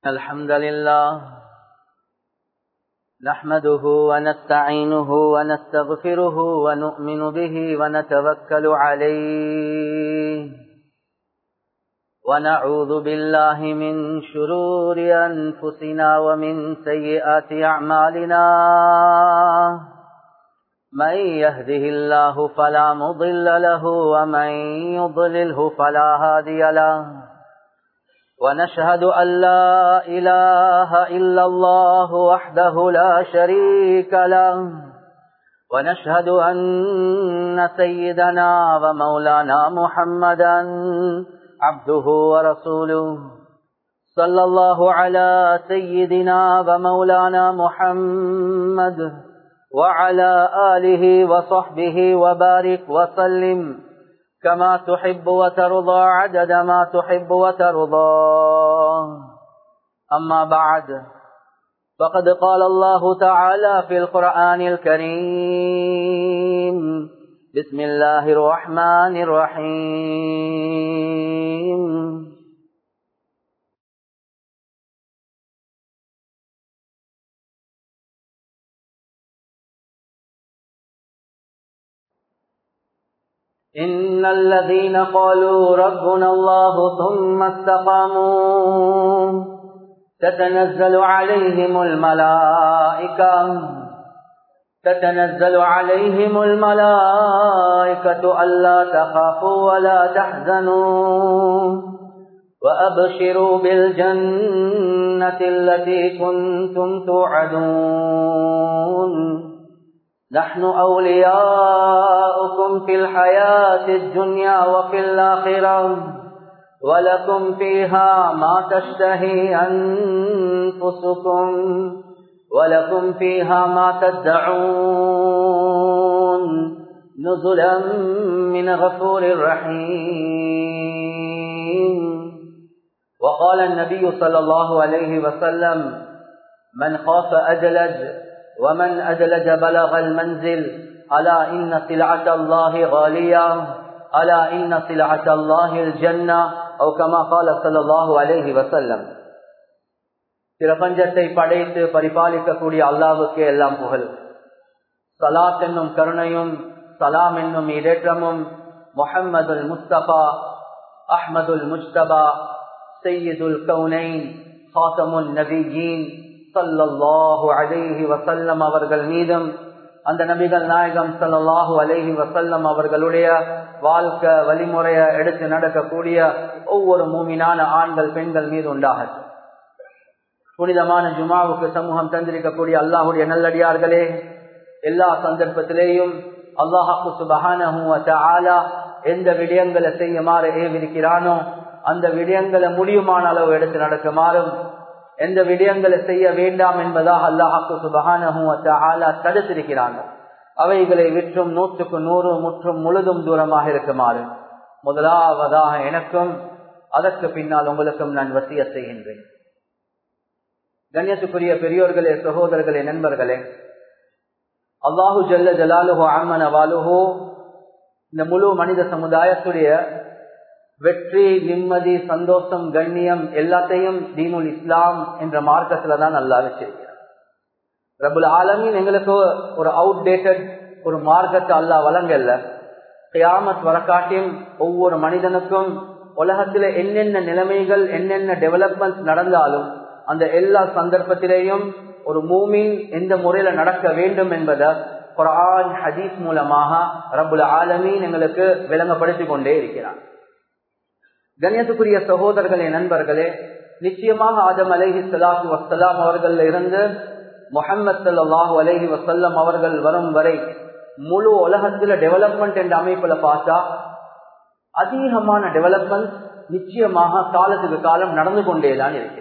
الحمد لله نحمده ونستعينه ونستغفره ونؤمن به ونتوكل عليه ونعوذ بالله من شرور أنفسنا ومن سيئات أعمالنا من يهده الله فلا مضل له ومن يضلله فلا هادي له ونشهد أن لا إله إلا الله وحده لا شريك له ونشهد أن سيدنا ومولانا محمدا عبده ورسوله صلى الله على سيدنا ومولانا محمد وعلى آله وصحبه وبارك وسلم كما تحب وترضى عدد ما تحب وترضى أما بعد فقد قال الله تعالى في القرآن الكريم بسم الله الرحمن الرحيم إن الذين قالوا ربنا الله ثم استقاموا تتنزل عليهم الملائكة تتنزل عليهم الملائكة ألا تخافوا ولا تحزنوا وأبشروا بالجنة التي كنتم توعدون نحن أولياؤكم في الحياة الدنيا وفي الآخرة ولكم فيها ما تشتهي أنفسكم ولكم فيها ما تدعون نزلا من غفور رحيم وقال النبي صلى الله عليه وسلم من خاف أجلج ومن أدلج بلغ المنزل ألا إن سلعة الله غالية ألا إن سلعة الله الجنة أو كما قال صلى الله عليه وسلم பிரபஞ்சத்தை படைத்து பரிபாலிக்கக்கூடிய அல்லாவுக்கு எல்லாம் புகழ் சலாத் என்னும் கருணையும் சலாம் என்னும் இடேற்றமும் முஹம்மதுல் முஸ்தபா அஹ்மதுல் முஸ்தபா சையீதுல் கவுனைன் ஹாசமுல் நபிஜீன் சல்லல்லாஹு அலைஹி வசல்லம் அவர்கள் மீதும் அந்த நபிகள் நாயகம் சல்லாஹூ அலைஹி வசல்லம் அவர்களுடைய வாழ்க்கை வழிமுறைய எடுத்து நடக்கக்கூடிய ஒவ்வொரு மூமினான ஆண்கள் பெண்கள் மீது உண்டாகட்டும் புனிதமான ஜுமாவுக்கு சமூகம் தந்திருக்கக்கூடிய அல்லாஹுடைய நல்லடியார்களே எல்லா சந்தர்ப்பத்திலேயும் அல்லாஹாக்கு சுபஹான எந்த விடயங்களை செய்யுமாறு ஏவிருக்கிறானோ அந்த விடயங்களை முடியுமான அளவு எடுத்து நடக்குமாறும் எந்த விடயங்களை செய்ய வேண்டாம் என்பதாக அல்லாஹாக்கு சுபகான தடுத்திருக்கிறாங்க அவைகளை விற்றும் நூற்றுக்கு நூறு முற்றும் முழுதும் தூரமாக இருக்குமாறு முதலாவதாக எனக்கும் அதற்கு பின்னால் உங்களுக்கும் நான் வசிய செய்கின்றேன் கண்ணியத்துக்குரிய பெரியோர்களே சகோதரர்களே நண்பர்களே அல்லாஹு ஜல்ல ஜலாலுஹோ ஆமன வாலுஹோ இந்த முழு மனித சமுதாயத்துடைய வெற்றி நிம்மதி சந்தோஷம் கண்ணியம் எல்லாத்தையும் தீனுல் இஸ்லாம் என்ற மார்க்கத்துல தான் நல்லா வச்சிருக்கிறார் ரபுல் ஆலமின் எங்களுக்கு ஒரு அவுடேட்டட் ஒரு மார்க்கத்தை அல்லா வழங்கல்ல கியாமத் வரக்காட்டியும் ஒவ்வொரு மனிதனுக்கும் உலகத்துல என்னென்ன நிலைமைகள் என்னென்ன டெவலப்மெண்ட் நடந்தாலும் அந்த எல்லா சந்தர்ப்பத்திலேயும் ஒரு மூமின் எந்த முறையில நடக்க வேண்டும் என்பதை குரான் ஹதீஸ் மூலமாக ரபுல் ஆலமீன் எங்களுக்கு விளங்கப்படுத்திக் கொண்டே இருக்கிறார் கண்ணியத்துக்குரிய சகோதரர்களே நண்பர்களே நிச்சயமாக ஆதம் அலஹி சலாஹு வசலாம் அவர்கள் இருந்து முகமது சல்லாஹூ அலஹி வசல்லம் அவர்கள் வரும் வரை முழு உலகத்துல டெவலப்மெண்ட் என்ற அமைப்புல பார்த்தா அதிகமான டெவலப்மெண்ட் நிச்சயமாக காலத்துக்கு காலம் நடந்து கொண்டேதான் இருக்கிறது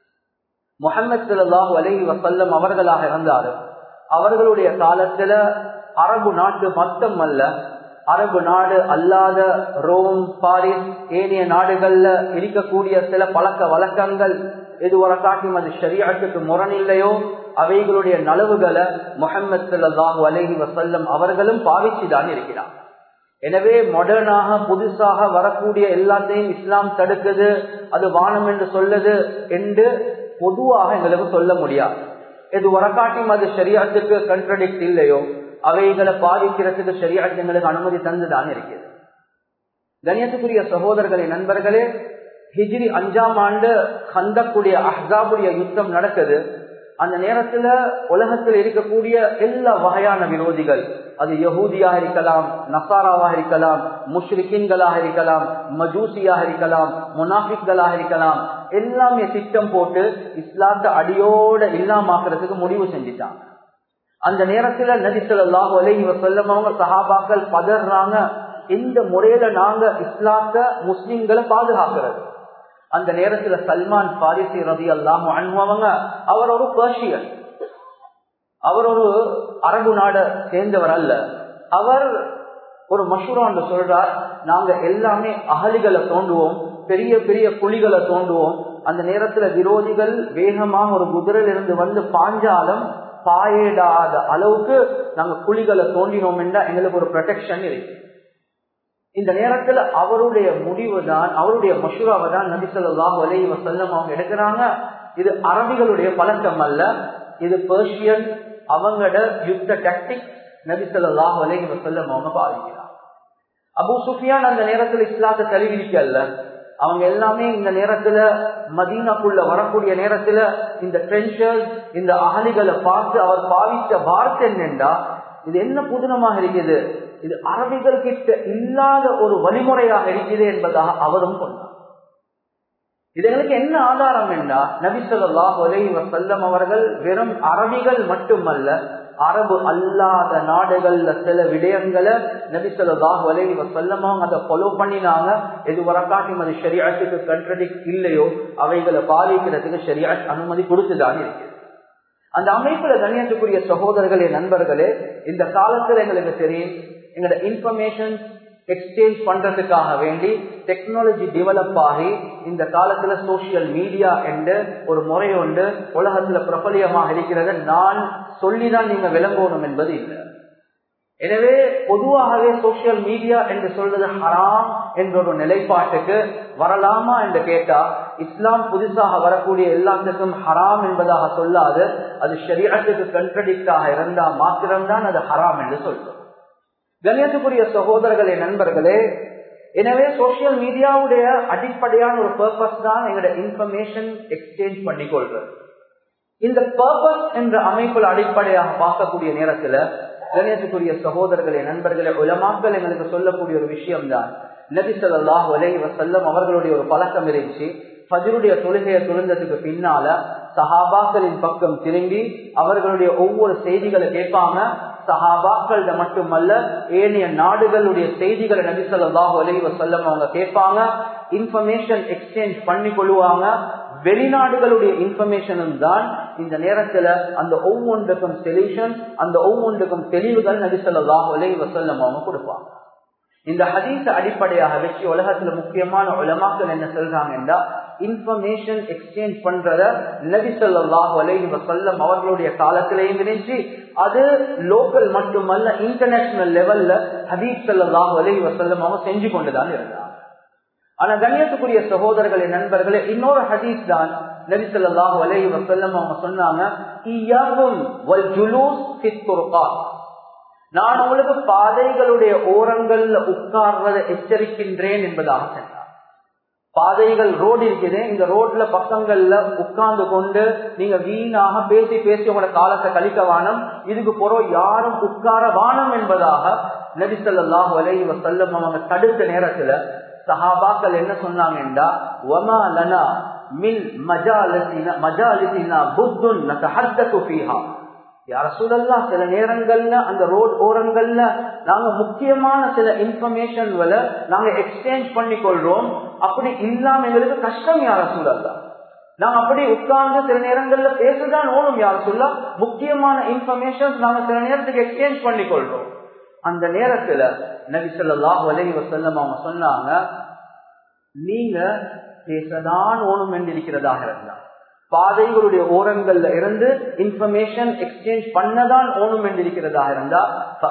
முகமது சல்லாஹூ அலஹி வசல்லம் அவர்களாக இருந்தாலும் அவர்களுடைய காலத்துல அரபு நாட்டு மட்டும் அல்ல அரபு நாடு அல்லாத ரோம் பாரிஸ் ஏனைய நாடுகள்ல இருக்கக்கூடிய சில பழக்க வழக்கங்கள் எதுவரை காட்டும் அது ஷரியாட்டுக்கு முரணில்லையோ அவைகளுடைய நலவுகளை முகமது சல்லாஹூ அலஹி வசல்லம் அவர்களும் பாவிச்சுதான் இருக்கிறார் எனவே மாடர்னாக புதுசாக வரக்கூடிய எல்லாத்தையும் இஸ்லாம் தடுக்குது அது வானம் என்று சொல்லுது என்று பொதுவாக எங்களுக்கு சொல்ல முடியாது எது வரக்காட்டியும் அது சரியாத்துக்கு கண்ட்ரடிக்ட் இல்லையோ அவைகளை பாதிக்கிறதுக்கு சரியாத்து எங்களுக்கு அனுமதி தந்துதான் இருக்கிறது கணியத்துக்குரிய சகோதரர்களே நண்பர்களே ஹிஜ்ரி அஞ்சாம் ஆண்டு கந்தக்கூடிய அஹ்சாபுடைய யுத்தம் நடக்குது அந்த நேரத்துல உலகத்தில் இருக்கக்கூடிய எல்லா வகையான விரோதிகள் அது யகூதியாக இருக்கலாம் நசாராவாக இருக்கலாம் முஷ்ரிக்கின்களாக இருக்கலாம் மஜூசியாக இருக்கலாம் முனாஃபிக்களாக இருக்கலாம் எல்லாமே திட்டம் போட்டு இஸ்லாத்தை அடியோட இல்லாமாக்குறதுக்கு முடிவு செஞ்சுட்டாங்க அந்த நேரத்துல நதிசல்லாஹு அலைஹி வசல்லம் அவங்க சஹாபாக்கள் பதறாங்க எந்த முறையில நாங்க இஸ்லாத்த முஸ்லிம்களை பாதுகாக்கிறது அந்த நேரத்துல சல்மான் பாரிசி ரவி அல்லாம் அனுபவங்க அவர் ஒரு பர்ஷியன் அவர் ஒரு அரபு நாட சேர்ந்தவர் அல்ல அவர் ஒரு மஷூரான்னு சொல்றார் நாங்க எல்லாமே அகலிகளை தோண்டுவோம் பெரிய பெரிய குழிகளை தோண்டுவோம் அந்த நேரத்துல விரோதிகள் வேகமாக ஒரு குதிரையில இருந்து வந்து பாஞ்சாலும் பாயிடாத அளவுக்கு நாங்க குழிகளை தோண்டினோம் என்றா எங்களுக்கு ஒரு ப்ரொடெக்ஷன் இருக்கு இந்த நேரத்துல அவருடைய முடிவு தான் அவருடைய மஷூராவை தான் நபிசல்லாஹ் அலை வசல்லம் அவங்க எடுக்கிறாங்க இது அரபிகளுடைய பழக்கம் அல்ல இது பெர்ஷியன் அவங்களோட யுத்த டாக்டிக் நபிசல்லாஹ் அலை வசல்லம் அவங்க பாதிக்கிறாங்க அபு சுஃபியான் அந்த நேரத்துல இஸ்லாத்தை தழுவிக்கல்ல அவங்க எல்லாமே இந்த நேரத்துல மதீனாக்குள்ள வரக்கூடிய நேரத்துல இந்த ட்ரென்ஷர்ஸ் இந்த அகலிகளை பார்த்து அவர் பாவித்த வார்த்தை என்னென்றா இது என்ன புதினமாக இருக்குது இது அரபிகள் கிட்ட இல்லாத ஒரு வழிமுறையாக இருக்குது என்பதாக அவரும் சொன்னார் இதுகளுக்கு என்ன ஆதாரம் என்றா நபிசல்லாஹ் ஒலை வசல்லம் அவர்கள் வெறும் அரபிகள் மட்டுமல்ல அரபு அல்லாத நாடுகள்ல சில விடயங்களை நபிசல்லாஹ் ஒலை வசல்லம் அவங்க அதை ஃபாலோ பண்ணினாங்க எது வரக்காட்டும் அது ஷரியாட்டுக்கு கண்ட்ரடிக்ட் இல்லையோ அவைகளை பாதிக்கிறதுக்கு ஷரியாட் அனுமதி கொடுத்துதான் இருக்கு அந்த அமைப்புல கண்ணியத்துக்குரிய சகோதரர்களே நண்பர்களே இந்த காலத்துல எங்களுக்கு தெரியும் எங்களோட இன்ஃபர்மேஷன் எக்ஸ்சேஞ்ச் பண்றதுக்காக வேண்டி டெக்னாலஜி டெவலப் ஆகி இந்த காலத்துல சோசியல் மீடியா என்று ஒரு முறை உண்டு உலகத்துல பிரபலியமாக இருக்கிறத நான் சொல்லிதான் நீங்க விளங்கணும் என்பது இல்லை எனவே பொதுவாகவே சோசியல் மீடியா என்று சொல்றது ஹராம் என்ற ஒரு நிலைப்பாட்டுக்கு வரலாமா என்று கேட்டா இஸ்லாம் புதுசாக வரக்கூடிய எல்லாத்துக்கும் ஹராம் என்பதாக சொல்லாது அது ஷரியத்துக்கு கண்ட்ரடிக்டாக இருந்தா மாத்திரம்தான் அது ஹராம் என்று சொல்றோம் கண்ணியத்துக்குரிய சகோதரர்களே நண்பர்களே எனவே சோசியல் மீடியாவுடைய அடிப்படையான ஒரு பர்பஸ் தான் எங்களோட இன்ஃபர்மேஷன் எக்ஸ்சேஞ்ச் பண்ணிக்கொள்றது இந்த பர்பஸ் என்ற அமைப்புல அடிப்படையாக பார்க்கக்கூடிய நேரத்துல கணேசத்துக்குரிய சகோதரர்களே நண்பர்களே உலமாக்கள் எங்களுக்கு சொல்லக்கூடிய ஒரு விஷயம் தான் நபி சொல்லாஹ் ஒலை வசல்லம் அவர்களுடைய ஒரு பழக்கம் இருந்துச்சு ஃபஜருடைய தொழுகையை துறந்ததுக்கு பின்னால சஹாபாக்களின் பக்கம் திரும்பி அவர்களுடைய ஒவ்வொரு செய்திகளை கேட்பாங்க சஹாபாக்கள் மட்டுமல்ல ஏனைய நாடுகளுடைய செய்திகளை நபி சொல்லாஹ் ஒலை வசல்லம் அவங்க கேட்பாங்க இன்ஃபர்மேஷன் எக்ஸ்சேஞ்ச் பண்ணி கொள்ளுவாங்க வெளிநாடுகளுடைய இன்ஃபர்மேஷனும் தான் இந்த நேரத்துல அந்த ஒவ்வொன்றுக்கும் சொல்யூஷன் அந்த ஒவ்வொன்றுக்கும் தெளிவுகள் நபிசல்லாஹ் ஒலை வசல்லம் அவங்க கொடுப்பாங்க இந்த ஹதீஸ அடிப்படையாக வச்சு உலகத்துல முக்கியமான உலமாக்கள் என்ன சொல்றாங்கன்னா இன்ஃபர்மேஷன் எக்ஸ்சேஞ்ச் பண்றத நபி சொல்லாஹ் அலைஹி வசல்லம் அவர்களுடைய காலத்திலேயும் இருந்துச்சு அது லோக்கல் மட்டுமல்ல இன்டர்நேஷனல் லெவல்ல ஹதீஸ் சல்லாஹ் அலைஹி வசல்லம் அவங்க செஞ்சு கொண்டுதான் இருந்தாங்க ஆனா கண்ணியத்துக்குரிய சகோதரர்களே நண்பர்களே இன்னொரு ஹதீஸ் தான் நபி சொல்லாஹ் அலைஹி வசல்லம் அவங்க சொன்னாங்க நான் உங்களுக்கு பாதைகளுடைய ஓரங்கள்ல உட்கார்வதை எச்சரிக்கின்றேன் என்பதாக சொன்னார் பாதைகள் ரோடு இருக்குது இந்த ரோட்ல பக்கங்கள்ல உட்கார்ந்து கொண்டு நீங்க வீணாக பேசி பேசி உங்களோட காலத்தை கழிக்க வானம் இதுக்கு போறோம் யாரும் உட்கார வானம் என்பதாக நபிசல்லாஹ் வலை வசல்லம் அவங்க தடுத்த நேரத்துல சஹாபாக்கள் என்ன சொன்னாங்கன்றா ஒமா லனா மின் மஜாலிசினா மஜாலிசினா புத்துன் நதஹத்தகு ஃபீஹா யார சூழல்லாம் சில நேரங்கள்ல அந்த ரோட் ஓரங்கள்ல நாங்க முக்கியமான சில இன்ஃபர்மேஷன்களை நாங்க எக்ஸ்சேஞ்ச் பண்ணி கொள்றோம் அப்படி இல்லாம எங்களுக்கு கஷ்டம் யார சூழல்லாம் நாங்க அப்படி உட்கார்ந்து சில நேரங்கள்ல பேசதான் ஓணும் யார சொல்ல முக்கியமான இன்ஃபர்மேஷன் நாங்க சில நேரத்துக்கு எக்ஸ்சேஞ்ச் பண்ணி கொள்றோம் அந்த நேரத்துல நபி சொல்லாஹ் வலைஹி வசல்லம் அவங்க சொன்னாங்க நீங்க பேசதான் ஓணும் என்று இருக்கிறதாக இருந்தா பாதைகளுடைய ஓரங்கள்ல இருந்து இன்ஃபர்மேஷன் எக்ஸ்சேஞ்ச் பண்ணதான் ஓணும் என்று இருக்கிறதா இருந்தா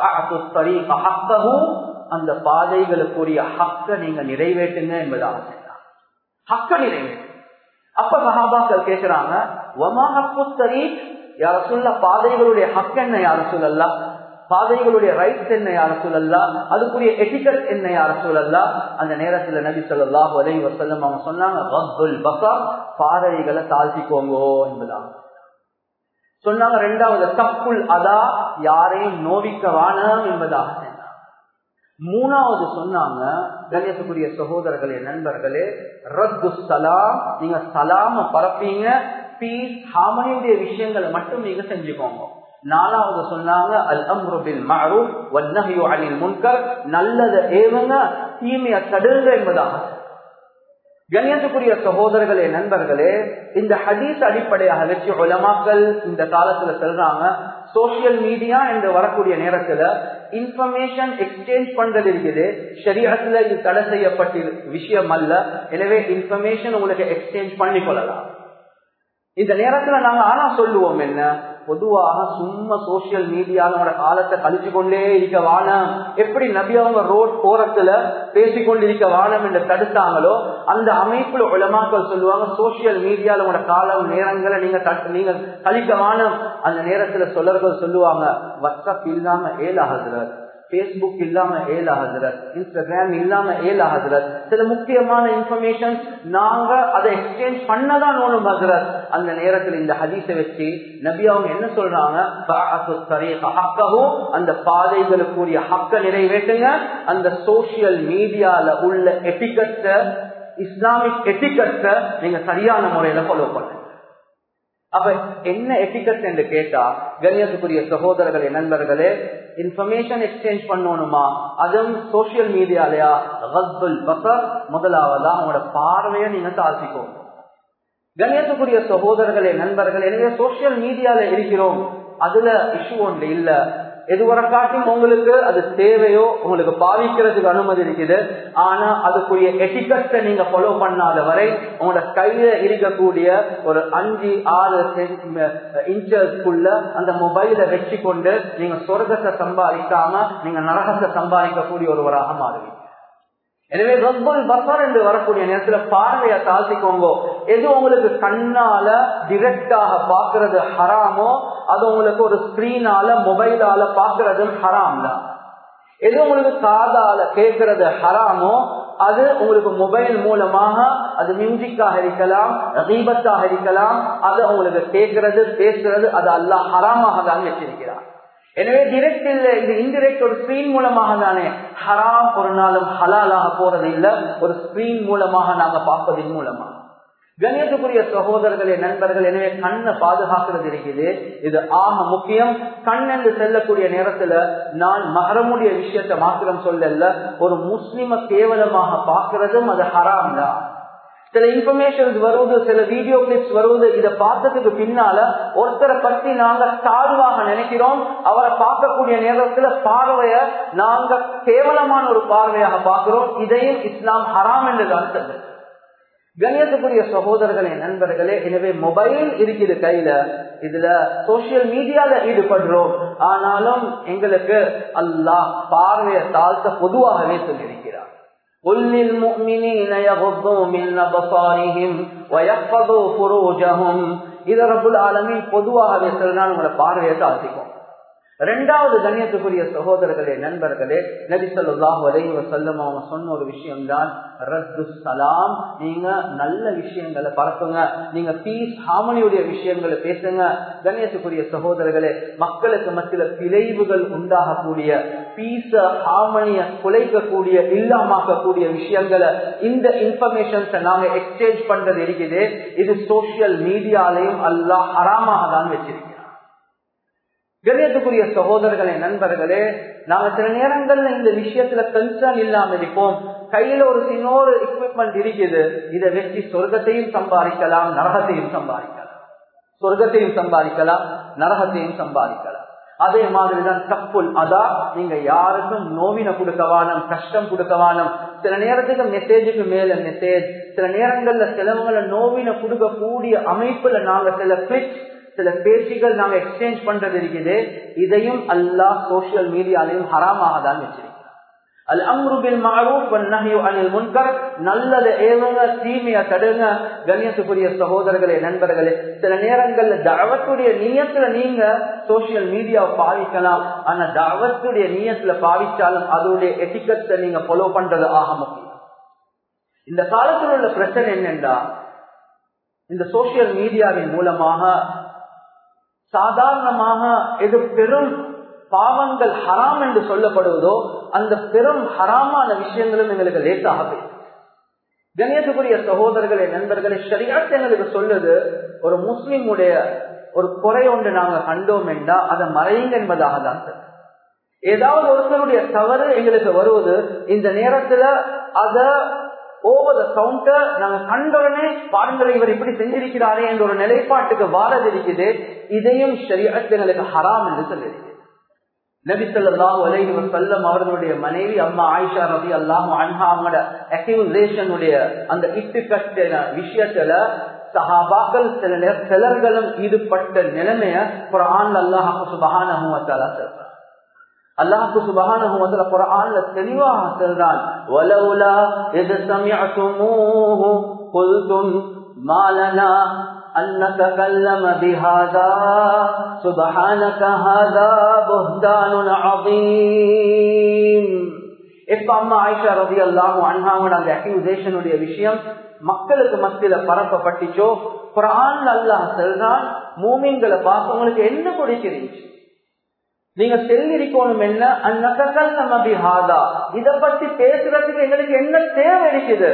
அந்த பாதைகளுக்குரிய ஹக்க நீங்க நிறைவேற்றுங்க என்பதாக சொன்னார் ஹக்க நிறைவேற்று அப்ப சஹாபாக்கள் கேட்கிறாங்க ஒமா ஹக்கு தரீ யார சொல்ல பாதைகளுடைய ஹக் என்ன யார சொல்லலாம் பாதைகளுடைய ரைட்ஸ் என்ன யார சொல்லலாம் அதுக்குரிய எட்டிகட் என்ன யார சொல்லலாம் அந்த நேரத்துல நபி சொல்லாஹ் அலை வசல்லம் அவங்க சொன்னாங்க ரப்புல் பசார் பாதைகளை தாழ்த்திக்கோங்கோ என்பதாக சொன்னாங்க ரெண்டாவது தப்புல் அதா யாரையும் நோவிக்க வானம் என்பதாக மூணாவது சொன்னாங்க கணேசக்குரிய சகோதரர்களே நண்பர்களே ரத்து சலாம் நீங்க சலாம பரப்பீங்க பீஸ் ஹாமனியுடைய விஷயங்களை மட்டும் நீங்க செஞ்சுக்கோங்க நாலாவது சொன்னாங்க அல் அம்ருபில் மஅரூஃப் வன்னஹ்யு அனில் முன்கர் நல்லத ஏவங்க தீமைய தடுங்க என்பதாக கண்ணியத்துக்குரிய சகோதரர்களே நண்பர்களே இந்த ஹதீஸ் அடிப்படையாக வச்சு உலமாக்கள் இந்த காலத்துல சொல்றாங்க சோசியல் மீடியா என்று வரக்கூடிய நேரத்துல இன்ஃபர்மேஷன் எக்ஸ்சேஞ்ச் பண்றது இருக்குது சரீரத்துல இது தடை செய்யப்பட்ட விஷயம் அல்ல எனவே இன்ஃபர்மேஷன் உங்களுக்கு எக்ஸ்சேஞ்ச் பண்ணி கொள்ளலாம் இந்த நேரத்துல நாங்க ஆனா சொல்லுவோம் என்ன பொதுவாக சும்மா சோசியல் மீடியாவோட காலத்தை கழிச்சு கொண்டே இருக்க வானம் எப்படி நபி அவங்க ரோட் போறத்துல பேசிக்கொண்டிருக்க வானம் என்று தடுத்தாங்களோ அந்த அமைப்புல உலமாக்கள் சொல்லுவாங்க சோசியல் மீடியால உங்களோட காலம் நேரங்களை நீங்க நீங்க கழிக்க வானம் அந்த நேரத்துல சொல்லர்கள் சொல்லுவாங்க வாட்ஸ்அப் இல்லாம ஏலாகிறது பேஸ்புக் இல்லாம ஏலாகிறது இன்ஸ்டாகிராம் இல்லாம ஏலாகிறது சில முக்கியமான இன்ஃபர்மேஷன் நாங்க அதை எக்ஸ்சேஞ்ச் பண்ணதான் ஒண்ணும் ஹசரத் அந்த நேரத்தில் இந்த ஹதீஸை வச்சு நபி அவங்க என்ன சொல்றாங்க அந்த பாதைகளுக்குரிய ஹக்க நிறைவேற்றுங்க அந்த சோசியல் மீடியால உள்ள எட்டிக்கட்டை இஸ்லாமிக் எட்டிக்கட்டை நீங்க சரியான முறையில ஃபாலோ பண்ணுங்க அப்ப என்ன எட்டிக்கட் என்று கேட்டா கண்ணியத்துக்குரிய சகோதரர்களே நண்பர்களே இன்ஃபர்மேஷன் எக்ஸ்சேஞ்ச் பண்ணணுமா அதுவும் சோசியல் மீடியாலயா பசர் முதலாவதா உங்களோட பார்வையை நீங்க தாழ்த்திக்கோங்க கண்ணியத்துக்குரிய சகோதரர்களே நண்பர்கள் எனவே சோசியல் மீடியால இருக்கிறோம் அதுல இஷ்யூ ஒன்று இல்ல எதுவரை காட்டும் உங்களுக்கு அது தேவையோ உங்களுக்கு பாவிக்கிறதுக்கு அனுமதி இருக்குது ஆனா அதுக்குரிய எட்டிக்கட்டை நீங்க ஃபாலோ பண்ணாத வரை உங்களோட கையில இருக்கக்கூடிய ஒரு அஞ்சு ஆறு இன்ச்சஸ்க்குள்ள அந்த மொபைலை வச்சு கொண்டு நீங்க சொர்க்கத்தை சம்பாதிக்காம நீங்க நரகத்தை சம்பாதிக்கக்கூடிய ஒருவராக மாறுவீங்க எனவே ரப்பல் பசர் என்று வரக்கூடிய நேரத்துல பார்வையை தாழ்த்திக்கோங்க எது உங்களுக்கு கண்ணால டிரெக்டாக பாக்குறது ஹராமோ அது உங்களுக்கு ஒரு ஸ்கிரீனால மொபைலால பாக்குறது ஹராம் தான் எது உங்களுக்கு காதால கேட்கறது ஹராமோ அது உங்களுக்கு மொபைல் மூலமாக அது மியூசிக்காக இருக்கலாம் ரீபத்தாக இருக்கலாம் அது உங்களுக்கு கேட்கறது பேசுறது அது அல்லாஹ் ஹராமாக தான் வச்சிருக்கிறார் எனவே டிரெக்ட் இல்ல இது இன்டிரெக்ட் ஒரு ஸ்கிரீன் மூலமாக தானே ஹராம் ஒரு நாளும் ஹலாலாக போறது இல்ல ஒரு ஸ்கிரீன் மூலமாக நாங்க பார்ப்பதன் மூலமா கண்ணியத்துக்குரிய சகோதரர்களே நண்பர்கள் எனவே கண்ணை பாதுகாக்கிறது இருக்குது இது ஆக முக்கியம் கண் என்று செல்லக்கூடிய நேரத்துல நான் மகரமுடைய விஷயத்தை மாத்திரம் சொல்லல ஒரு முஸ்லிம கேவலமாக பார்க்கிறதும் அது ஹராம் தான் சில இன்ஃபர்மேஷன்ஸ் வருவது சில வீடியோ கிளிப்ஸ் வருவது இதை பார்த்ததுக்கு பின்னால ஒருத்தரை பற்றி நாங்க தாழ்வாக நினைக்கிறோம் அவரை பார்க்கக்கூடிய நேரத்துல பார்வைய நாங்க கேவலமான ஒரு பார்வையாக பார்க்கிறோம் இதையும் இஸ்லாம் ஹராம் என்று தான் சொல்லுது கண்ணியத்துக்குரிய சகோதரர்களே நண்பர்களே எனவே மொபைல் இருக்குது கையில இதுல சோசியல் மீடியால ஈடுபடுறோம் ஆனாலும் எங்களுக்கு அல்லாஹ் பார்வையை தாழ்த்த பொதுவாகவே சொல்லியிருக்கிறார் قل للمؤمنين يغضوا من أبصارهم ويحفظوا فروجهم இது ரபுல் ஆலமின் பொதுவாகவே சொல்றான் உங்களோட பார்வையை தாழ்த்திக்கும் ரெண்டாவது கண்ணியத்துக்குரிய சகோதரர்களே நண்பர்களே நபி சொல்லாஹ் வலைவ செல்லும் அவங்க சொன்ன ஒரு விஷயம் தான் ரத்து சலாம் நீங்க நல்ல விஷயங்களை பரப்புங்க நீங்க பீஸ் ஹாமனியுடைய விஷயங்களை பேசுங்க கண்ணியத்துக்குரிய சகோதரர்களே மக்களுக்கு மத்தியில விளைவுகள் உண்டாகக்கூடிய பீஸ ஹாமனிய குலைக்கக்கூடிய இல்லாமக்கக்கூடிய விஷயங்களை இந்த இன்ஃபர்மேஷன்ஸ் நாங்க எக்ஸ்சேஞ்ச் பண்றது இருக்குது இது சோசியல் மீடியாலையும் அல்லாஹ் ஹராமாக தான் வச்சிருக்கோம் கணியத்துக்குரிய சகோதரர்களே நண்பர்களே நாங்க சில நேரங்கள்ல இந்த விஷயத்துல கன்சர்ன் இல்லாம இருப்போம் கையில ஒரு சின்னொரு எக்யூப்மெண்ட் இருக்குது இதை வச்சு சொர்க்கத்தையும் சம்பாதிக்கலாம் நரகத்தையும் சம்பாதிக்கலாம் சொர்க்கத்தையும் சம்பாதிக்கலாம் நரகத்தையும் சம்பாதிக்கலாம் அதே மாதிரிதான் தப்புல் அதா நீங்க யாருக்கும் நோவின கொடுக்கவானம் கஷ்டம் கொடுக்கவானம் சில நேரத்துக்கு மெசேஜுக்கு மேல மெசேஜ் சில நேரங்கள்ல சிலவங்களை நோவின கொடுக்கக்கூடிய அமைப்புல நாங்க சில கிளிக்ஸ் சில பேச்சுகள் நாங்க எக்ஸ்சேஞ்ச் பண்றது இருக்குது இதையும் அல்லாஹ் சோசியல் மீடியாலையும் ஹராமாக தான் வச்சிருக்கோம் அல் அம்ருபில் மாரூப் நஹியு அனில் முன்கர் நல்லதை ஏவுங்க தீமைய தடுங்க கண்ணியத்துக்குரிய சகோதரர்களே நண்பர்களே சில நேரங்கள்ல தவத்துடைய நீயத்துல நீங்க சோசியல் மீடியாவை பாவிக்கலாம் ஆனா தவத்துடைய நீயத்துல பாவிச்சாலும் அதோடைய எட்டிக்கத்தை நீங்க ஃபாலோ பண்றது ஆக முக்கியம் இந்த காலத்தில் உள்ள பிரச்சனை என்னென்றா இந்த சோசியல் மீடியாவின் மூலமாக சாதாரணமாக எது பெரும் பாவங்கள் ஹராம் என்று சொல்லப்படுவதோ அந்த பெரும் ஹராமான விஷயங்களும் எங்களுக்கு லேட்டாக போயிடுது கணியத்துக்குரிய சகோதரர்களே நண்பர்களே சரியாட்டு எங்களுக்கு சொல்லுது ஒரு முஸ்லிமுடைய ஒரு குறை ஒன்று நாங்க கண்டோம் என்றா அதை மறையுங்க என்பதாக தான் சார் ஏதாவது ஒருத்தருடைய தவறு எங்களுக்கு வருவது இந்த நேரத்துல அத ஓவர் த கவுண்டர் நாங்க கண்டவுடனே பாருங்கள் இவர் இப்படி செஞ்சிருக்கிறாரே என்ற ஒரு நிலைப்பாட்டுக்கு வாரது இருக்குது இதையும் சரியாட்டு எங்களுக்கு ஹராம் என்று சொல்லியிருக்கு நபி சொல்லாஹு அலைஹி வசல்லம் அவர்களுடைய மனைவி அம்மா ஆயிஷா ரபி அல்லாஹு அன்ஹா அவங்களோட அக்யூசேஷனுடைய அந்த இட்டுக்கட்ட விஷயத்துல சஹாபாக்கள் சில நேர சிலர்களும் ஈடுபட்ட நிலைமைய குரான் அல்லாஹு சுபஹானஹு வத்தாலா சொல்றான் அல்லாஹு சுபஹானஹு வத்தாலா குரான்ல தெளிவாக சொல்றான் வலவுலா எது சமயத்துமூஹு குல்தும் மாலனா أن نتكلم بهذا سبحانك هذا بهتان عظيم எப்ப அம்மா ஆயிஷா ரவி அல்லாஹும் அன்ஹாவோட அந்த அக்யூசேஷனுடைய விஷயம் மக்களுக்கு மத்தியில பரப்பப்பட்டுச்சோ குரான் அல்லாஹ் செல்றான் மூமின்களை பார்த்து உங்களுக்கு என்ன பிடிக்கிறீங்க நீங்க தெரிஞ்சிருக்கணும் என்ன அந்நகல் நம்ம பிஹாதா இத பத்தி பேசுறதுக்கு எங்களுக்கு என்ன தேவை இருக்குது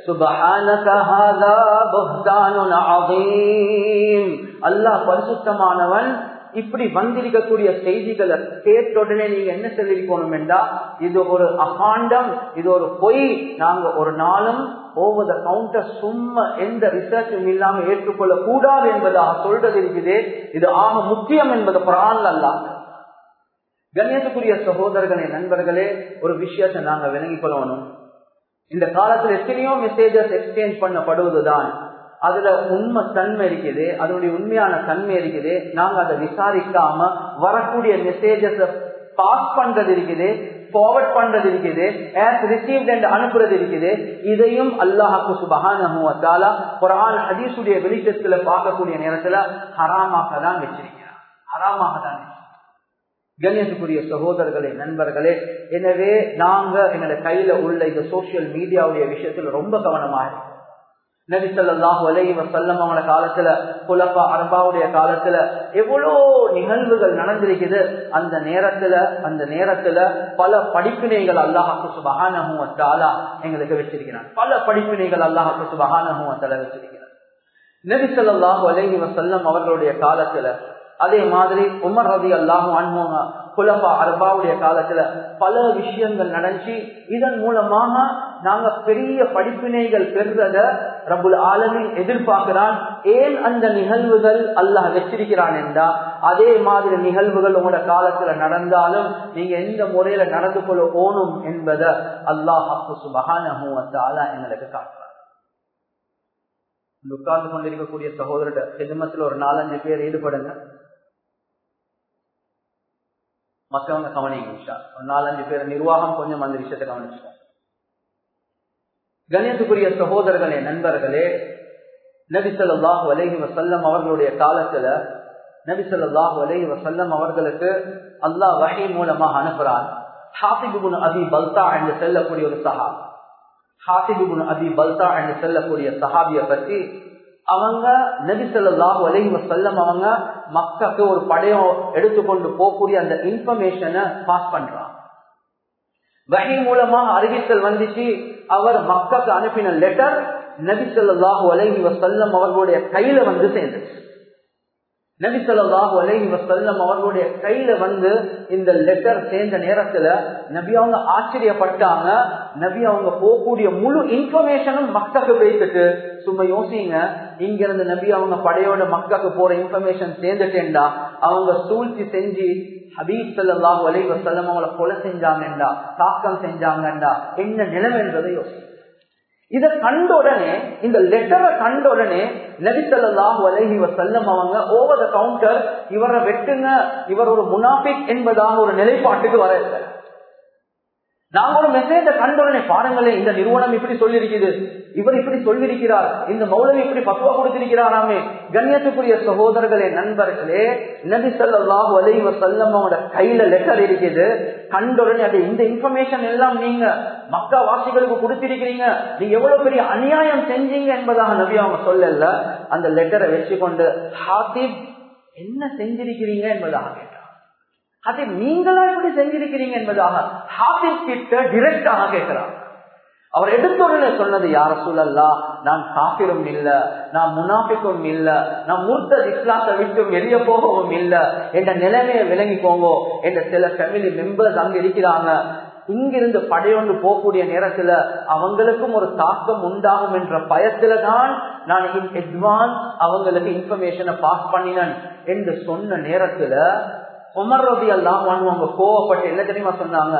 அல்லாஹ் பரிசுத்தமானவன் இப்படி வந்திருக்கக்கூடிய செய்திகளை கேட்ட உடனே நீங்க என்ன சொல்லிருக்கணும் என்றா இது ஒரு அகாண்டம் இது ஒரு பொய் நாங்க ஒரு நாளும் ஓவர் த கவுண்டர் சும்மா எந்த ரிசர்ச்சும் இல்லாம ஏற்றுக்கொள்ள கூடாது என்பதாக சொல்றது இருக்குது இது ஆக முக்கியம் என்பது பிரான் அல்லாம கண்ணியத்துக்குரிய சகோதரர்களே நண்பர்களே ஒரு விஷயத்தை நாங்க விளங்கிக் கொள்ளணும் இந்த காலத்துல எத்தனையோ மெசேஜஸ் எக்ஸ்சேஞ்ச் பண்ணப்படுவதுதான் அதுல உண்மை தன்மை இருக்குது அதனுடைய உண்மையான தன்மை இருக்குது நாங்க அதை விசாரிக்காம வரக்கூடிய மெசேஜஸ் பாஸ் பண்றது இருக்குது ஃபார்வர்ட் பண்றது இருக்குது ஆஸ் ரிசீவ்ட் என்று அனுப்புறது இருக்குது இதையும் அல்லாஹாக்கு சுபகான குரான் ஹதீசுடைய வெளிச்சத்துல பார்க்கக்கூடிய நேரத்துல ஹராமாக தான் வச்சிருக்கிறார் ஹராமாக தான் கண்ணியத்துக்குரிய சகோதரர்களே நண்பர்களே எனவே நாங்க எங்களோட கையில உள்ள இந்த சோசியல் மீடியாவுடைய விஷயத்துல ரொம்ப கவனமா இருக்கும் நபிசல்லாஹு அலைஹி வசல்லம் அவங்களோட காலத்துல புலப்பா அரபாவுடைய காலத்துல எவ்வளோ நிகழ்வுகள் நடந்திருக்குது அந்த நேரத்துல அந்த நேரத்துல பல படிப்பினைகள் அல்லாஹாக்கு சுபகானஹூத்தாலா எங்களுக்கு வச்சிருக்கிறான் பல படிப்பினைகள் அல்லாஹாக்கு சுபகானஹூத்தால வச்சிருக்கிறான் நபிசல்லாஹு அலைஹி வசல்லம் அவர்களுடைய காலத்துல அதே மாதிரி உமர் ரவி அல்லாஹும் அன்போங்க குலபா அரபாவுடைய காலத்துல பல விஷயங்கள் நடந்துச்சு இதன் மூலமாக நாங்க பெரிய படிப்பினைகள் பெறுறத ரபுல் ஆலமின் எதிர்பார்க்கிறான் ஏன் அந்த நிகழ்வுகள் அல்லாஹ் வச்சிருக்கிறான் என்றா அதே மாதிரி நிகழ்வுகள் உங்களோட காலத்துல நடந்தாலும் நீங்க எந்த முறையில நடந்து கொள்ள போகணும் என்பதை அல்லாஹ் சுபகான எங்களுக்கு காட்டுறான் உட்கார்ந்து கொண்டிருக்கக்கூடிய சகோதரர் எதிர்மத்தில் ஒரு நாலஞ்சு பேர் ஈடுபடுங்க மற்றவங்க கவனிங்க ஒரு நாலஞ்சு பேர் நிர்வாகம் கொஞ்சம் அந்த விஷயத்தை கவனிச்சோம் கணியத்துக்குரிய சகோதரர்களே நண்பர்களே நபிசல்லாஹு அலஹி வசல்லம் அவர்களுடைய காலத்துல நபிசல்லாஹு அலஹி வசல்லம் அவர்களுக்கு அல்லாஹ் வகை மூலமாக அனுப்புறான் ஹாசிபுன் அபி பல்தா என்று செல்லக்கூடிய ஒரு சஹாப் ஹாசிபுன் அபி பல்தா என்று செல்லக்கூடிய சஹாபிய பற்றி அவங்க நபிசல்லாஹு அலஹி வசல்லம் அவங்க மக்களுக்கு ஒரு படையம் எடுத்துக்கொண்டு போகக்கூடிய அந்த இன்ஃபர்மேஷனை பாஸ் பண்றான் வகை மூலமாக அறிவித்தல் வந்துச்சு அவர் மக்களுக்கு அனுப்பின லெட்டர் நபிசல்லாஹு அலஹி வசல்லம் அவர்களுடைய கையில வந்து சேர்ந்துச்சு நபிசல்லாஹு அலஹி வசல்லம் அவர்களுடைய கையில வந்து இந்த லெட்டர் சேர்ந்த நேரத்துல நபி அவங்க ஆச்சரியப்பட்டாங்க நபி அவங்க போகக்கூடிய முழு இன்ஃபர்மேஷனும் மக்களுக்கு வைத்துட்டு சும்மா யோசிங்க இங்க இருந்து நபி அவங்க படையோட மக்களுக்கு போற இன்ஃபர்மேஷன் சேர்ந்துட்டேன்டா அவங்க சூழ்ச்சி செஞ்சு ஹபீப் சல்லாஹூ அலை வசல்லம் அவங்கள கொலை செஞ்சாங்கண்டா தாக்கம் செஞ்சாங்கண்டா என்ன நிலைமை என்பதை யோசிங்க இத கண்ட உடனே இந்த லெட்டரை கண்ட உடனே நபிசல்லாஹு அலஹி வசல்லம் அவங்க ஓவர் த கவுண்டர் இவரை வெட்டுங்க இவர் ஒரு முனாபிக் என்பதாக ஒரு நிலைப்பாட்டுக்கு வர நாங்க ஒரு மெசேஜ கண்டுடனே பாருங்களேன் இந்த நிறுவனம் இப்படி சொல்லியிருக்குது இவர் இப்படி சொல்லியிருக்கிறார் இந்த மௌலவி இப்படி பக்குவா கொடுத்திருக்கிறாராமே கண்ணியத்துக்குரிய சகோதரர்களே நண்பர்களே நபி சொல்லாஹு அலைவ செல்லமோட கையில லெட்டர் இருக்குது கண்டுடனே அது இந்த இன்ஃபர்மேஷன் எல்லாம் நீங்க மக்கா வாசிகளுக்கு கொடுத்திருக்கிறீங்க நீங்க எவ்வளவு பெரிய அநியாயம் செஞ்சீங்க என்பதாக நபி அவங்க சொல்லல அந்த லெட்டரை வச்சுக்கொண்டு ஹாத்திப் என்ன செஞ்சிருக்கிறீங்க என்பதாக கேட்டார் அதை நீங்களா எப்படி செஞ்சிருக்கிறீங்க என்பதாக ஹாபிப் கிட்ட டிரெக்டாக கேட்கிறார் அவர் எடுத்தோடனே சொன்னது யார சூழல்லா நான் காப்பிரும் இல்ல நான் முனாபிக்கும் இல்ல நான் முர்த்த இஸ்லாத்தை விட்டு வெளியே போகவும் இல்ல என்ற நிலைமையை விளங்கிக்கோங்க என்ற சில ஃபேமிலி மெம்பர்ஸ் அங்க இருக்கிறாங்க இங்கிருந்து படையொன்று போகக்கூடிய நேரத்துல அவங்களுக்கும் ஒரு தாக்கம் உண்டாகும் என்ற பயத்துல தான் நான் அட்வான்ஸ் அவங்களுக்கு இன்ஃபர்மேஷனை பாஸ் பண்ணினேன் என்று சொன்ன நேரத்துல உமர் ரபி எல்லாம் அவங்க கோவப்பட்டு என்ன தெரியுமா சொன்னாங்க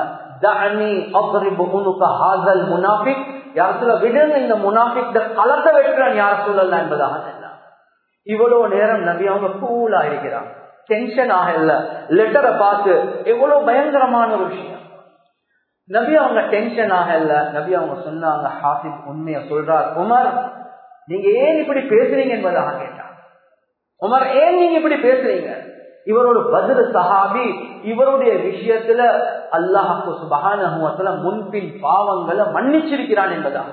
விடுங்க இந்த முனாபிக் கலத்தை வெட்டுறான் யார சொல்லலாம் என்பதாக இவ்வளவு நேரம் நபி அவங்க கூலா இருக்கிறாங்க டென்ஷன் ஆகல லெட்டரை பார்த்து எவ்வளவு பயங்கரமான ஒரு விஷயம் நபி அவங்க டென்ஷன் ஆகல நபி அவங்க சொன்னாங்க ஹாசிப் உண்மைய சொல்றார் உமர் நீங்க ஏன் இப்படி பேசுறீங்க என்பதாக கேட்டாங்க உமர் ஏன் நீங்க இப்படி பேசுறீங்க இவரோட பதில் சஹாபி இவருடைய விஷயத்துல அல்லாஹு சுபகான முன்பின் பாவங்களை மன்னிச்சிருக்கிறான் என்பதாக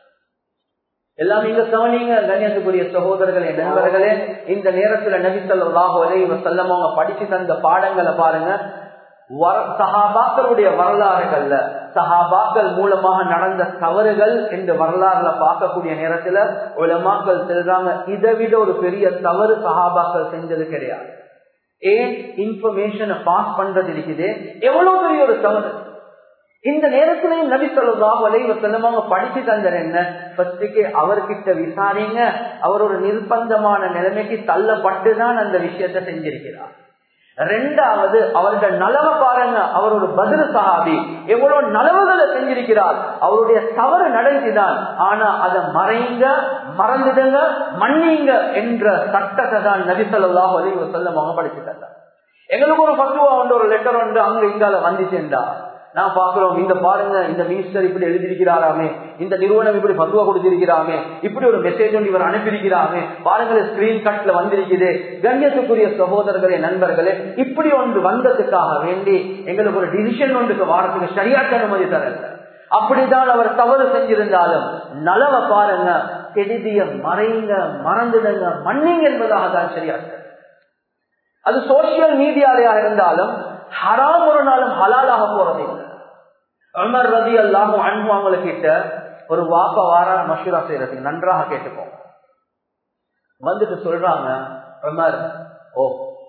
எல்லாம் நீங்க கவனிங்க கண்ணியத்துக்குரிய சகோதரர்களே நண்பர்களே இந்த நேரத்துல நபிசல்லாஹோ அலைவ செல்லமவங்க படிச்சு தந்த பாடங்களை பாருங்க சஹாபாக்களுடைய வரலாறுகள்ல சஹாபாக்கள் மூலமாக நடந்த தவறுகள் என்று வரலாறுல பார்க்கக்கூடிய நேரத்துல உலமாக்கள் செல்றாங்க இதை விட ஒரு பெரிய தவறு சஹாபாக்கள் செஞ்சது கிடையாது ஏன் இன்ஃபர்மேஷனை பாஸ் பண்றது இருக்குது எவ்வளவு பெரிய ஒரு தவறு இந்த நேரத்திலையும் நபி சொல்லா வலைவ செல்லமாக படிச்சு தந்தர் என்ன ஃபர்ஸ்டுக்கு அவர்கிட்ட விசாரிங்க அவர் ஒரு நிர்பந்தமான நிலைமைக்கு தள்ளப்பட்டுதான் அந்த விஷயத்தை செஞ்சிருக்கிறார் ரெண்டாவது அவருடைய நலவை பாருங்க அவர் ஒரு பதில் சகாபி எவ்வளவு நலவுகளை செஞ்சிருக்கிறார் அவருடைய தவறு நடந்துதான் ஆனா அதை மறைங்க மறந்துடுங்க மன்னிங்க என்ற சட்டத்தை தான் நபிசல்லாஹ் அலிவ செல்லமாக படிச்சு தந்தார் எங்களுக்கு ஒரு பத்துவா உண்டு ஒரு லெட்டர் உண்டு அங்க இங்கால வந்துச்சுண்டா நான் பாக்குறோம் இந்த பாருங்க இந்த மினிஸ்டர் இப்படி எழுதியிருக்கிறாராமே இந்த நிறுவனம் இப்படி பத்துவா கொடுத்திருக்கிறாமே இப்படி ஒரு மெசேஜ் ஒன்று இவர் அனுப்பியிருக்கிறாமே பாருங்களேன் ஸ்கிரீன் கட்ல வந்திருக்குது கண்ணியத்துக்குரிய சகோதரர்களே நண்பர்களே இப்படி ஒன்று வந்ததுக்காக வேண்டி எங்களுக்கு ஒரு டிசிஷன் ஒன்றுக்கு வாரத்துக்கு சரியாக்க அனுமதி தரல அப்படிதான் அவர் தவறு செஞ்சிருந்தாலும் நலவ பாருங்க கெடுதிய மறைங்க மறந்துடுங்க மன்னிங்க என்பதாக தான் சரியாக்க அது சோசியல் மீடியாலையா இருந்தாலும் ஹராம் ஒரு நாளும் ஹலாலாக போறது இல்லை அமர் ரதி அல்லாம அன்பு அவங்களுக்கிட்ட ஒரு வாப்ப வார மஷூரா செய்யறதுக்கு நன்றாக கேட்டுப்போம் வந்துட்டு சொல்றாங்க அமர் ஓ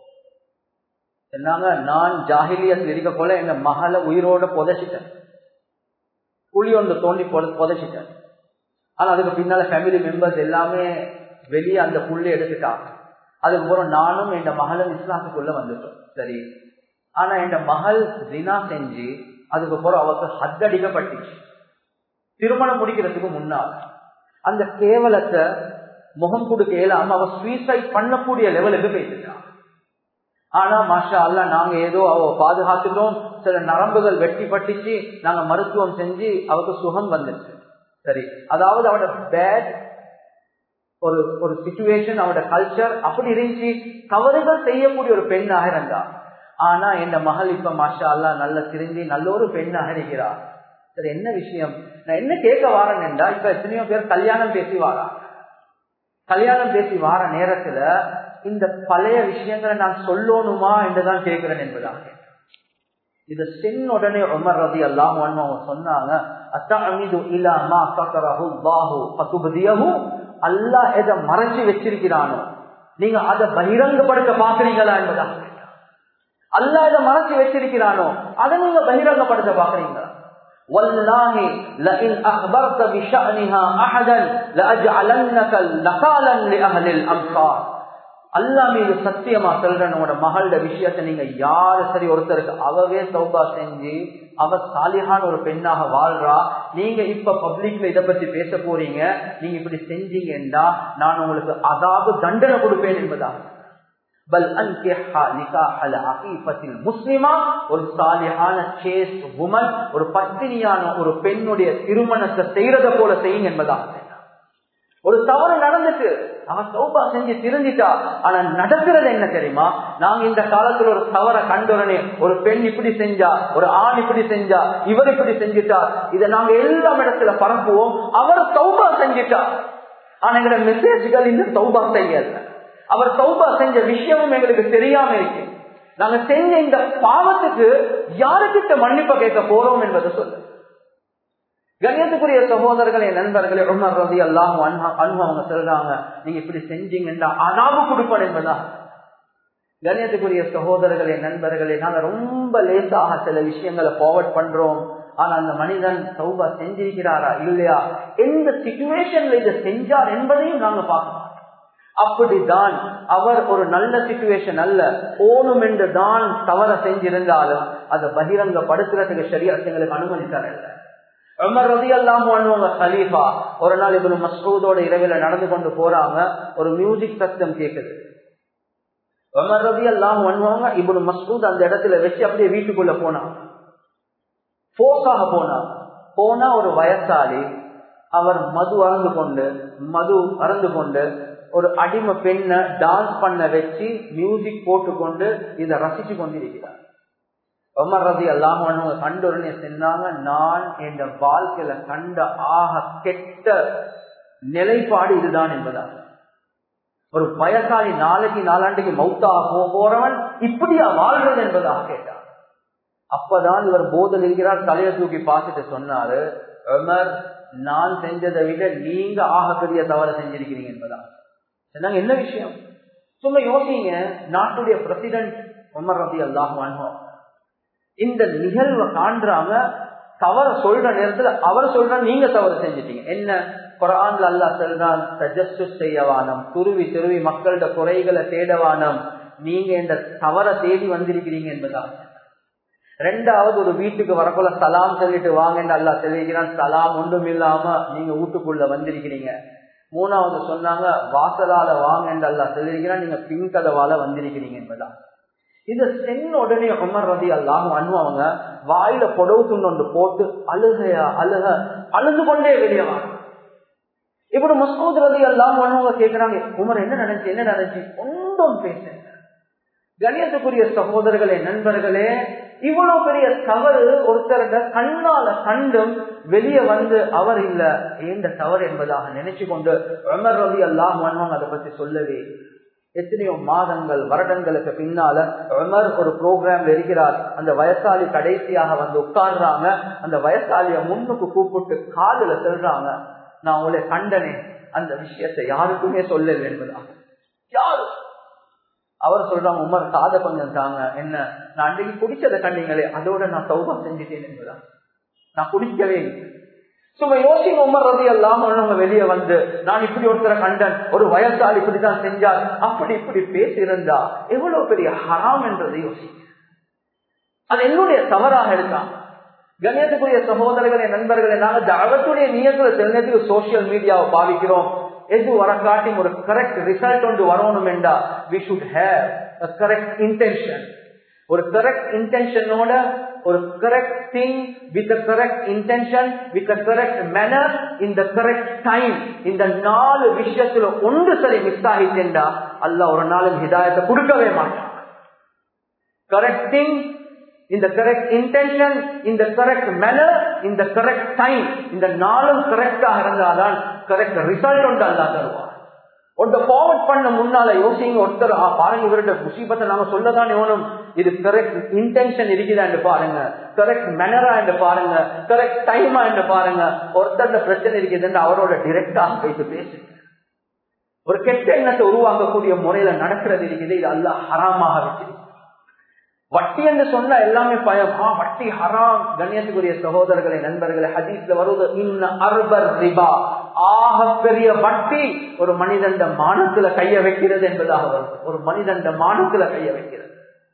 என்னங்க நான் ஜாகிலியத்தில் இருக்க போல எங்க மகளை உயிரோட புதைச்சிட்டேன் குழி ஒன்று தோண்டி புதைச்சிட்டேன் ஆனா அதுக்கு பின்னால ஃபேமிலி மெம்பர்ஸ் எல்லாமே வெளியே அந்த புள்ளி எடுத்துட்டாங்க அதுக்கப்புறம் நானும் என் மகளும் இஸ்லாத்துக்குள்ள வந்துட்டோம் சரி ஆனா என் மகள் தினா செஞ்சு அதுக்கப்புறம் அவருக்கு ஹத்தடிக்கப்பட்டுச்சு திருமணம் முடிக்கிறதுக்கு முன்னால் அந்த கேவலத்தை முகம் கொடுக்க இயலாம அவ சூசைட் பண்ணக்கூடிய லெவலுக்கு போயிட்டுட்டான் ஆனா மாஷா அல்ல நாங்க ஏதோ அவ பாதுகாத்துட்டோம் சில நரம்புகள் வெட்டி பட்டுச்சு நாங்க மருத்துவம் செஞ்சு அவருக்கு சுகம் வந்துச்சு சரி அதாவது அவட பேட் ஒரு ஒரு சுச்சுவேஷன் அவட கல்ச்சர் அப்படி இருந்துச்சு தவறுகள் செய்யக்கூடிய ஒரு பெண்ணாக இருந்தா ஆனா என் மகள் இப்ப மாஷா அல்லா நல்ல திருந்தி நல்ல ஒரு பெண்ணாக இருக்கிறார் சரி என்ன விஷயம் நான் என்ன கேட்க வாரேன் என்றா இப்ப எத்தனையோ பேர் கல்யாணம் பேசி வாரா கல்யாணம் பேசி வார நேரத்துல இந்த பழைய விஷயங்களை நான் சொல்லணுமா என்றுதான் கேட்கிறேன் என்பதாக இது சென் உடனே உமர் ரதி அல்லாம் அவங்க சொன்னாங்க அத்தமிது இல்லாமா சக்கரஹு பாஹு பத்துபதியஹு அல்லா எதை மறைச்சு வச்சிருக்கிறானோ நீங்க அதை பகிரங்கப்படுத்த பாக்குறீங்களா என்பதாக அல்லா இதை மறைச்சு வச்சிருக்கிறானோ அதை நீங்க பகிரங்கப்படுத்த பாக்குறீங்களா والله لئن أخبرت بشأنها أحدا لأجعلنك نقالا لأهل الأمصار அல்லா மீது சத்தியமா சொல்றேன் உங்களோட மகளோட விஷயத்த நீங்க யாரு சரி ஒருத்தருக்கு அவவே சௌபா செஞ்சு அவ சாலிகான ஒரு பெண்ணாக வாழ்றா நீங்க இப்ப பப்ளிக்ல இதை பத்தி பேச போறீங்க நீங்க இப்படி செஞ்சீங்கன்னா நான் உங்களுக்கு அதாவது தண்டனை கொடுப்பேன் என்பதாக பல் அன்கிஹா நிகாஹல் அகீஃபத்தில் முஸ்லிமா ஒரு சாலிஹான சேஸ் உமன் ஒரு பத்தினியான ஒரு பெண்ணுடைய திருமணத்தை செய்யறத போல செய்யுங்க என்பதாக ஒரு தவறு நடந்துட்டு அவன் சௌபா செஞ்சு திருந்திட்டா ஆனா நடக்கிறது என்ன தெரியுமா நாங்க இந்த காலத்துல ஒரு தவறை கண்டுடனே ஒரு பெண் இப்படி செஞ்சா ஒரு ஆண் இப்படி செஞ்சா இவர் இப்படி செஞ்சுட்டா இதை நாங்க எல்லா இடத்துல பரப்புவோம் அவர் சௌபா செஞ்சுட்டா ஆனா எங்களோட மெசேஜ்கள் இந்த சௌபா செய்யல அவர் சௌபா செஞ்ச விஷயமும் எங்களுக்கு தெரியாம இருக்கு நாங்க செஞ்ச இந்த பாவத்துக்கு யாருக்கிட்ட மன்னிப்ப கேட்க போறோம் என்பதை சொல்லு கண்ணியத்துக்குரிய சகோதரர்களே நண்பர்களே உமர் ரதி அல்லாஹ் அன்பு அவங்க சொல்றாங்க நீங்க இப்படி செஞ்சீங்கன்னா அனாவு கொடுப்பன் என்பதா கண்ணியத்துக்குரிய சகோதரர்களே நண்பர்களே நாங்க ரொம்ப லேசாக சில விஷயங்களை ஃபார்வர்ட் பண்றோம் ஆனா அந்த மனிதன் சௌபா செஞ்சிருக்கிறாரா இல்லையா எந்த சிச்சுவேஷன்ல இதை செஞ்சார் என்பதையும் நாங்க பார்க்கணும் அப்படிதான் அவர் ஒரு நல்ல சிச்சுவேஷன் அல்ல போனும் என்று தான் தவற செஞ்சிருந்தாலும் அதை பகிரங்கப்படுத்துறதுக்கு சரியங்களுக்கு அனுமதித்தார் இல்லை உமர் ரதி அல்லாம ஹலீஃபா ஒரு நாள் இவனு மசூதோட இரவில நடந்து கொண்டு போறாங்க ஒரு மியூசிக் சத்தம் கேக்குது உமர் ரதி எல்லாம் பண்ணுவாங்க இவனு மசூத் அந்த இடத்துல வச்சு அப்படியே வீட்டுக்குள்ள போனாங்க போக்காக போனாங்க போனா ஒரு வயசாளி அவர் மது அறந்து கொண்டு மது அறந்து கொண்டு ஒரு அடிமை பெண்ணை டான்ஸ் பண்ண வச்சு மியூசிக் போட்டுக்கொண்டு இதை ரசிச்சு கொண்டிருக்கிறார் உமர் ரதி அல்லாம கண்டுடனே சென்றாங்க நான் என் வாழ்க்கையில கண்ட ஆக கெட்ட நிலைப்பாடு இதுதான் என்பதாக ஒரு வயசாளி நாளைக்கு நாலாண்டுக்கு மௌத்தாக போறவன் இப்படியா வாழ்றது என்பதாக கேட்டார் அப்பதான் இவர் போதல் இருக்கிறார் தலையை தூக்கி பார்த்துட்டு சொன்னாரு உமர் நான் செஞ்சதை விட நீங்க ஆக பெரிய தவறு செஞ்சிருக்கிறீங்க என்பதா சொன்னாங்க என்ன விஷயம் சும்மா யோசிங்க நாட்டுடைய பிரசிடென்ட் உமர் ரதி அல்லாஹ் இந்த நிகழ்வை காண்றாங்க தவற சொல்ற நேரத்துல அவர் சொல்ற நீங்க தவறு செஞ்சிட்டீங்க என்ன குரான்ல அல்லா சொல்றான் சஜஸ்டு செய்யவானம் துருவி துருவி மக்களோட குறைகளை தேடவானம் நீங்க இந்த தவற தேடி வந்திருக்கிறீங்க என்பதான் ரெண்டாவது ஒரு வீட்டுக்கு வரக்குள்ள சலாம் சொல்லிட்டு வாங்கன்னு அல்லா சொல்லிக்கிறான் சலாம் ஒன்றும் இல்லாம நீங்க வீட்டுக்குள்ள வந்திருக்கிறீங்க மூணாவது சொன்னாங்க வாசலால வாங்க அல்லா சொல்லிருக்கிறான் நீங்க பின்கதவால வந்திருக்கிறீங்க என்பதான் இது சென்ன உடனே உமர் ரதி அல்லாம அனுபவங்க வாயில பொடவு துண்டு போட்டு அழுகையா அழுக அழுது கொண்டே வெளியே வாங்க இப்படி மசூத் ரதி எல்லாம் அனுபவங்க கேட்கிறாங்க உமர் என்ன நினைச்சு என்ன நினைச்சு ஒன்றும் பேச கணியத்துக்குரிய சகோதரர்களே நண்பர்களே இவ்வளவு பெரிய தவறு ஒருத்தருட கண்ணால கண்டும் வெளியே வந்து அவர் இல்ல ஏந்த தவறு என்பதாக நினைச்சு கொண்டு உமர் ரதி எல்லாம் அதை பத்தி சொல்லவே எத்தனையோ மாதங்கள் வருடங்களுக்கு பின்னால உமர் ஒரு ப்ரோக்ராம்ல இருக்கிறார் அந்த வயசாளி கடைசியாக வந்து உட்கார்றாங்க அந்த வயசாலிய முன்னுக்கு கூப்பிட்டு காதுல சொல்றாங்க நான் உங்களை கண்டனே அந்த விஷயத்தை யாருக்குமே சொல்லல என்பதாக யாரு அவர் சொல்றாங்க உமர் காத கொஞ்சம் தாங்க என்ன நான் அன்றைக்கு குடிச்சதை கண்டீங்களே அதோட நான் சௌபா செஞ்சுட்டேன் என்பதா நான் குடிக்கவே இல்லை சும்மா யோசிங்க உமர் ரவி எல்லாம் அவங்க வெளியே வந்து நான் இப்படி ஒருத்தரை கண்டன் ஒரு வயசாளி இப்படிதான் செஞ்சார் அப்படி இப்படி பேசியிருந்தா எவ்வளவு பெரிய ஹராம் என்றதை யோசிங்க அது என்னுடைய தவறாக இருக்கான் கண்ணியத்துக்குரிய சகோதரர்களே நண்பர்களே நாங்க தகவத்துடைய நியத்துல தெரிஞ்சதுக்கு சோசியல் மீடியாவை பாவிக்கிறோம் எது வர காட்டி ஒரு கரெக்ட் ரிசல்ட் ஒன்று வரணும் என்றா we should have correct intention ஒரு கரெக்ட் இன்டென்ஷனோட ஒரு correct thing with correct intention with correct manner இந்த கரெக்ட் டைம் இந்த நாலு விஷயத்துல ஒன்று சரி மிஸ் ஆகிட்டா அல்ல ஒரு நாளும் ஹிதாயத்தை கொடுக்கவே மாட்டான் கரெக்ட் திங் இந்த கரெக்ட் இன்டென்ஷன் இந்த கரெக்ட் மேனர் இந்த கரெக்ட் டைம் இந்த நாளும் கரெக்டாக இருந்தால்தான் கரெக்ட் ரிசல்ட் ஒன்று அல்லா தருவான் ஒருத்த ஃபார்வர்ட் பண்ண முன்னால யோசிங்க ஒருத்தர் பாருங்க இவருடைய முசீபத்தை நாங்க சொல்லதான் எவனும் இது கரெக்ட் இன்டென்ஷன் இருக்குதா என்று பாருங்க கரெக்ட் மேனரா என்று பாருங்க கரெக்ட் டைமா என்று பாருங்க ஒருத்தர் பிரச்சனை இருக்குதுன்னு அவரோட டிரெக்டாக போயிட்டு பேசுங்க ஒரு கெட்ட எண்ணத்தை உருவாக்கக்கூடிய முறையில நடக்கிறது இருக்குது இது அல்ல ஹராமாக வச்சிருக்கு வட்டி என்று சொன்னா எல்லாமே பயம் ஆ வட்டி ஹராம் கண்ணியத்துக்குரிய சகோதரர்களை நண்பர்களை ஹதீஸ்ல வருவது இன்ன அர்பர் ரிபா ஆக பெரிய வட்டி ஒரு மனிதண்ட மானத்துல கைய வைக்கிறது என்பதாக வரும் ஒரு மனிதண்ட மானத்துல கைய வைக்கிறது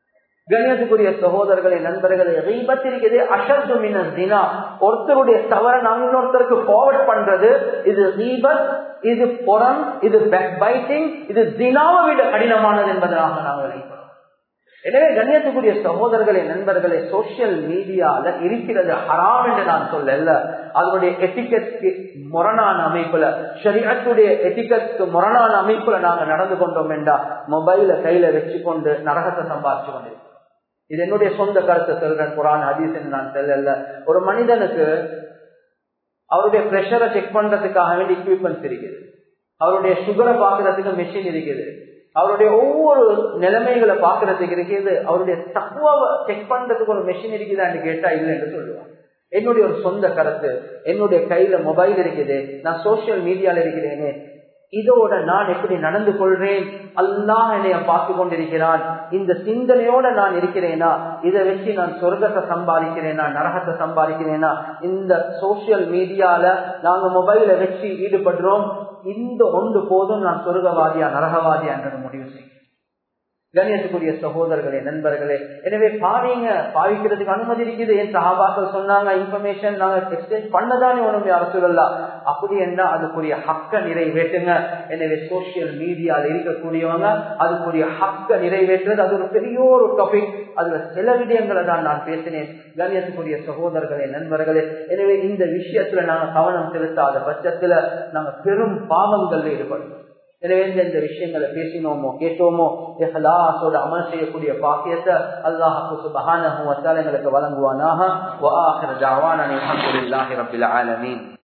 கணியத்துக்குரிய சகோதரர்களை நண்பர்களை ரீபத்திருக்கிறது அஷத்து மின தினா ஒருத்தருடைய தவறை நாங்க இன்னொருத்தருக்கு ஃபார்வர்ட் பண்றது இது ரீபத் இது புறம் இது பைட்டிங் இது தினாவை விட கடினமானது என்பதனாக நாங்கள் நினைக்கிறோம் எனவே கண்ணியத்துக்குரிய சகோதரர்களே நண்பர்களே சோசியல் மீடியால இருக்கிறது ஹராம் என்று நான் சொல்லல அதனுடைய எட்டிக்கெட்க்கு முரணான அமைப்புல ஷரியத்துடைய எட்டிக்கெட்க்கு முரணான அமைப்புல நாங்க நடந்து கொண்டோம் என்றா மொபைல கையில வச்சு கொண்டு நரகத்தை சம்பாதிச்சு கொண்டிருக்கோம் இது என்னுடைய சொந்த கருத்தை சொல்றேன் குரான் ஹதீஸ் நான் சொல்லல ஒரு மனிதனுக்கு அவருடைய பிரஷரை செக் பண்றதுக்காக வேண்டிய எக்யூப்மெண்ட்ஸ் இருக்குது அவருடைய சுகரை பாக்குறதுக்கு மெஷின் இருக்குது அவருடைய ஒவ்வொரு நிலைமைகளை பாக்குறதுக்கு இருக்குது அவருடைய தக்குவாவை செக் பண்றதுக்கு ஒரு மெஷின் இருக்குதான்னு கேட்டா இல்லைன்னு சொல்லுவான் என்னுடைய ஒரு சொந்த கருத்து என்னுடைய கையில மொபைல் இருக்குது நான் சோசியல் மீடியால இருக்கிறேனே இதோட நான் எப்படி நடந்து கொள்றேன் அல்லாஹ் என்னைய பார்த்து கொண்டிருக்கிறான் இந்த சிந்தனையோட நான் இருக்கிறேனா இதை வச்சு நான் சொர்க்கத்தை சம்பாதிக்கிறேனா நரகத்தை சம்பாதிக்கிறேனா இந்த சோசியல் மீடியால நாங்க மொபைல வச்சு ஈடுபடுறோம் இந்த ஒன்று போதும் நான் சொர்க்கவாதியா நரகவாதியா என்றது முடிவு செய்யும் கணியத்துக்குரிய சகோதரர்களே நண்பர்களே எனவே பாவீங்க பாவிக்கிறதுக்கு அனுமதி இருக்குது என் சகாபாக்கள் சொன்னாங்க இன்ஃபர்மேஷன் நாங்க எக்ஸ்சேஞ்ச் பண்ணதானே ஒண்ணுமே அரசுகளா அப்படி என்ன அதுக்குரிய ஹக்க நிறைவேற்றுங்க எனவே சோசியல் மீடியால இருக்கக்கூடியவங்க அதுக்குரிய ஹக்க நிறைவேற்றுறது அது ஒரு பெரிய ஒரு டாபிக் அதுல சில விடயங்களை தான் நான் பேசினேன் கணியத்துக்குரிய சகோதரர்களே நண்பர்களே எனவே இந்த விஷயத்துல நாங்க கவனம் செலுத்தாத பட்சத்துல நாங்க பெரும் பாவங்கள்ல ஈடுபடுவோம் எனவே இந்த விஷயங்களை பேசினோமோ கேட்டோமோ இஹ்லாஸோட அமல் செய்யக்கூடிய பாக்கியத்தை அல்லாஹு சுபஹானஹு வ தஆலா எங்களுக்கு வழங்குவானாக வ ஆகிர தஅவானா அல்ஹம்துலில்லாஹி ரப்பில் ஆலமீன்